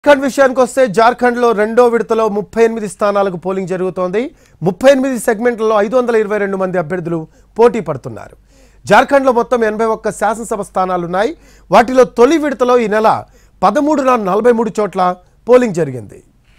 జార్ఖండ్ విషయానికి వస్తే జార్ఖండ్లో రెండో విడతలో ముప్పై ఎనిమిది స్థానాలకు పోలింగ్ జరుగుతోంది ముప్పై ఎనిమిది సెగ్మెంట్లలో ఐదు వందల ఇరవై రెండు మంది అభ్యర్థులు పోటీ పడుతున్నారు జార్ఖండ్లో మొత్తం ఎనభై ఒక్క శాసనసభ స్థానాలున్నాయి వాటిలో తొలి విడతలో ఈ నెల పదమూడున నలభై మూడు చోట్ల పోలింగ్ జరిగింది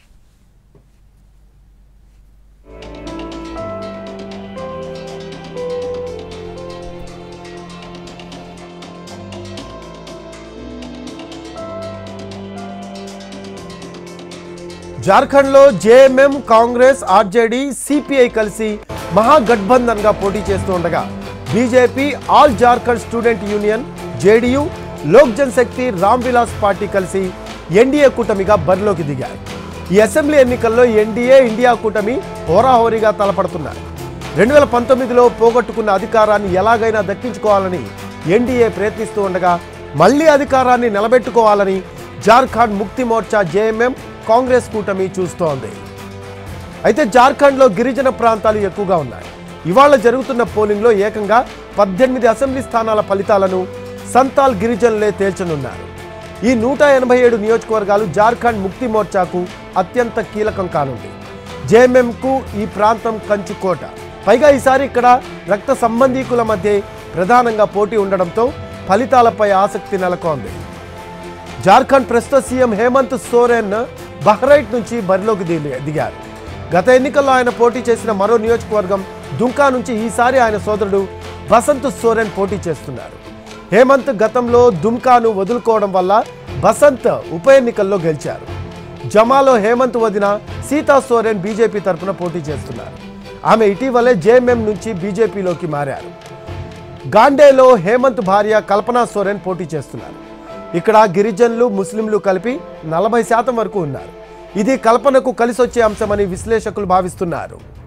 జార్ఖండ్లో జేఎంఎం కాంగ్రెస్ ఆర్జేడీ సిపిఐ కలిసి మహాగఠబంధన్గా పోటీ చేస్తూ ఉండగా BJP all Jharkhand student union JDU Lok Janshakti Ram Vilas party కలిసి ఎన్డీఏ కూటమిగా బరిలోకి దిగారు ఈ అసెంబ్లీ ఎన్నికల్లో ఎన్డీఏ ఇండియా కూటమి హోరాహోరీగా తలపడుతున్నారు రెండు వేల పంతొమ్మిదిలో పోగొట్టుకున్న అధికారాన్ని ఎలాగైనా దక్కించుకోవాలని ఎన్డీఏ ప్రయత్నిస్తూ ఉండగా మళ్లీ అధికారాన్ని నిలబెట్టుకోవాలని జార్ఖండ్ ముక్తి మోర్చా జేఎంఎం కాంగ్రెస్ కూటమి చూస్తోంది అయితే జార్ఖండ్లో గిరిజన ప్రాంతాలు ఎక్కువగా ఉన్నాయి ఇవాళ జరుగుతున్న పోలింగ్లో ఏకంగా పద్దెనిమిది అసెంబ్లీ స్థానాల ఫలితాలను సంతాల్ గిరిజనులే తేల్చనున్నారు ఈ నూట ఎనభై ఏడు నియోజకవర్గాలు జార్ఖండ్ ముక్తి మోర్చాకు అత్యంత కీలకం కానుంది జేఎంఎంకు ఈ ప్రాంతం కంచుకోట పైగా ఈసారి ఇక్కడ రక్త సంబంధీకుల మధ్య ప్రధానంగా పోటీ ఉండడంతో ఫలితాలపై ఆసక్తి నెలకొంది జార్ఖండ్ ప్రస్తుత సీఎం హేమంత్ సోరెన్ బహ్రైట్ నుంచి బరిలోకి దిగి- దిగారు గత ఎన్నికల్లో ఆయన పోటీ చేసిన మరో నియోజకవర్గం దుంకా నుంచి ఈసారి ఆయన సోదరుడు బసంత్ సోరెన్ పోటీ చేస్తున్నారు హేమంత్ గతంలో దుమ్కాను వదులుకోవడం వల్ల బసంత్ ఉప ఎన్నికల్లో గెలిచారు జమాలో హేమంత్ వదిన సీతా సోరెన్ బీజేపీ తరపున పోటీ చేస్తున్నారు ఆమె ఇటీవలే జేఎంఎం నుంచి బీజేపీలోకి మారారు గాండేలో హేమంత్ భార్య కల్పనా సోరెన్ పోటీ చేస్తున్నారు ఇక్కడ గిరిజనులు ముస్లింలు కలిపి నలభై శాతం వరకు ఉన్నారు ఇది కల్పనకు కలిసొచ్చే అంశమని విశ్లేషకులు భావిస్తున్నారు